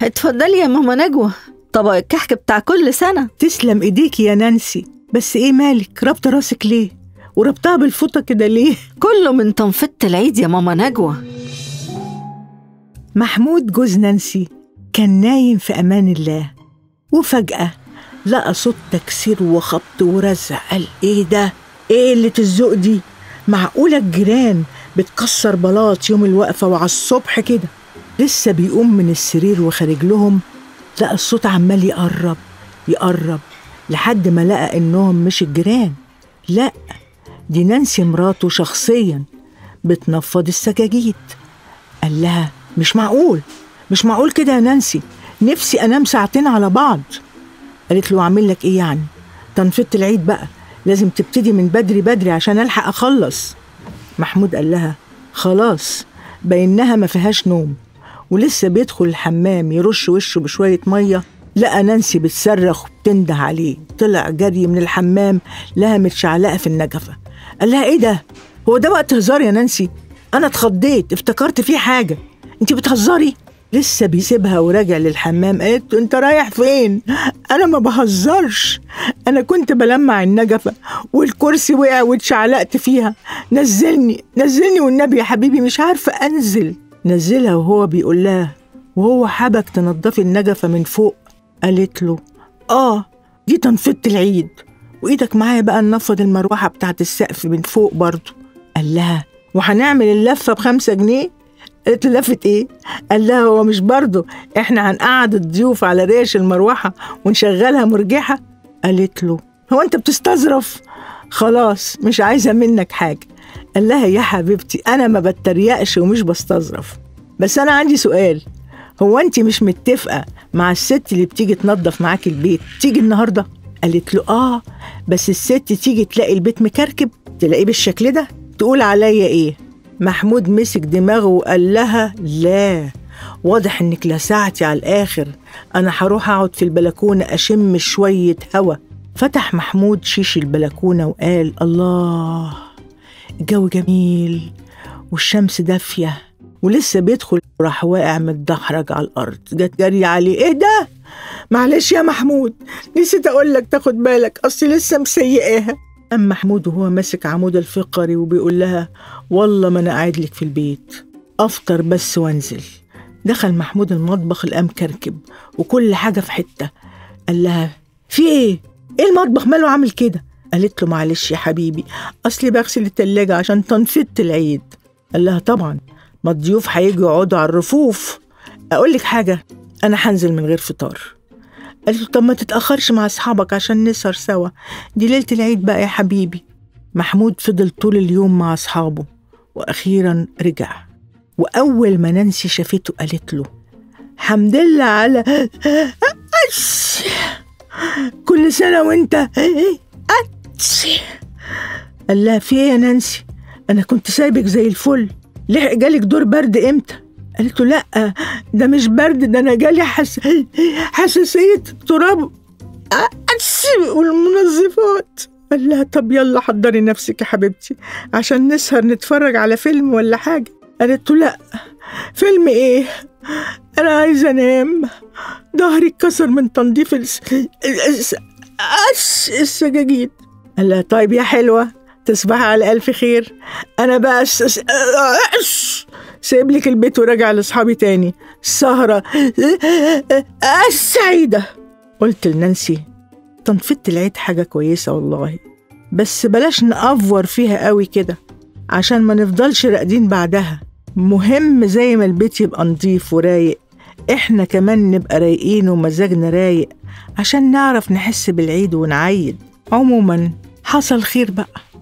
اتفضلي يا ماما نجوى طبق الكحك بتاع كل سنة تسلم ايديكي يا نانسي بس ايه مالك رابطه راسك ليه وربطها بالفوطه كده ليه كله من تنفيذ العيد يا ماما نجوى محمود جوز نانسي كان نايم في امان الله وفجاه لقى صوت تكسير وخبط ورزع قال ايه ده ايه اللي الذوق دي معقوله الجيران بتكسر بلاط يوم الوقفه وعلى الصبح كده لسه بيقوم من السرير وخارج لهم لقى الصوت عمال يقرب يقرب لحد ما لقى انهم مش الجيران لا دي نانسي مراته شخصيا بتنفض السجاجيد قال لها مش معقول مش معقول كده يا نانسي نفسي انام ساعتين على بعض قالت له اعمل لك ايه يعني تنفيذ العيد بقى لازم تبتدي من بدري بدري عشان الحق اخلص محمود قال لها خلاص بينها ما فيهاش نوم ولسه بيدخل الحمام يرش وشه بشوية مية لقى نانسي بتصرخ وبتنده عليه طلع جري من الحمام لها متشعلقة في النجفة قال لها ايه ده هو ده وقت هزار يا نانسي انا اتخضيت افتكرت في حاجة انت بتهزري لسه بيسيبها وراجع للحمام قالت له انت رايح فين انا ما بهزرش انا كنت بلمع النجفة والكرسي وقع واتشعلقت فيها نزلني نزلني والنبي يا حبيبي مش عارفة انزل نزلها وهو بيقول لها وهو حبك تنضفي النجفة من فوق قالت له اه دي تنفيضة العيد وايدك معايا بقى ننفض المروحة بتاعت السقف من فوق برضه قال لها وهنعمل اللفة بخمسة جنيه قالت له لفة ايه؟ قال لها هو مش برضه احنا هنقعد الضيوف على ريش المروحة ونشغلها مرجحة؟ قالت له هو انت بتستظرف؟ خلاص مش عايزة منك حاجة قال لها يا حبيبتي انا ما بتريقش ومش بستظرف بس انا عندي سؤال هو انت مش متفقة مع الست اللي بتيجي تنظف معاك البيت تيجي النهاردة؟ قالت له اه بس الست تيجي تلاقي البيت مكركب تلاقيه بالشكل ده تقول عليا ايه محمود مسك دماغه وقال لها لا واضح انك لسعتي على الاخر انا هروح اقعد في البلكونه اشم شويه هوا فتح محمود شيش البلكونه وقال الله الجو جميل والشمس دافيه ولسه بيدخل راح واقع متدحرج على الارض جت جري عليه ايه ده معلش يا محمود نسيت اقول لك تاخد بالك اصلي لسه مسيقاها أم محمود وهو ماسك عمود الفقري وبيقول لها والله ما أنا قاعد لك في البيت أفطر بس وانزل دخل محمود المطبخ لقى مكركب وكل حاجة في حتة قال لها في إيه؟ إيه المطبخ ماله عامل كده؟ قالت له معلش يا حبيبي أصلي بغسل التلاجة عشان تنفيذ العيد قال لها طبعا ما الضيوف هيجوا يقعدوا على الرفوف أقول لك حاجة أنا هنزل من غير فطار قالت له طب ما تتأخرش مع أصحابك عشان نسهر سوا دي ليلة العيد بقى يا حبيبي محمود فضل طول اليوم مع أصحابه وأخيرا رجع وأول ما نانسي شافته قالت له حمد لله على أتش. كل سنة وانت أتش. قال لها في ايه يا نانسي أنا كنت سايبك زي الفل ليه جالك دور برد امتى قالت له لا ده مش برد ده انا جالي حس... حساسيه تراب أتش والمنظفات قال لها طب يلا حضري نفسك يا حبيبتي عشان نسهر نتفرج على فيلم ولا حاجه قالت له لا فيلم ايه انا عايزه انام ظهري اتكسر من تنظيف الس... الس... الس... السجاجيد قال لها طيب يا حلوه تصبحي على الف خير انا بقى أس... أس... أس... سايب لك البيت وراجع لاصحابي تاني السهرة السعيدة قلت لنانسي تنفيذ العيد حاجة كويسة والله بس بلاش نأفور فيها قوي كده عشان ما نفضلش راقدين بعدها مهم زي ما البيت يبقى نضيف ورايق احنا كمان نبقى رايقين ومزاجنا رايق عشان نعرف نحس بالعيد ونعيد عموما حصل خير بقى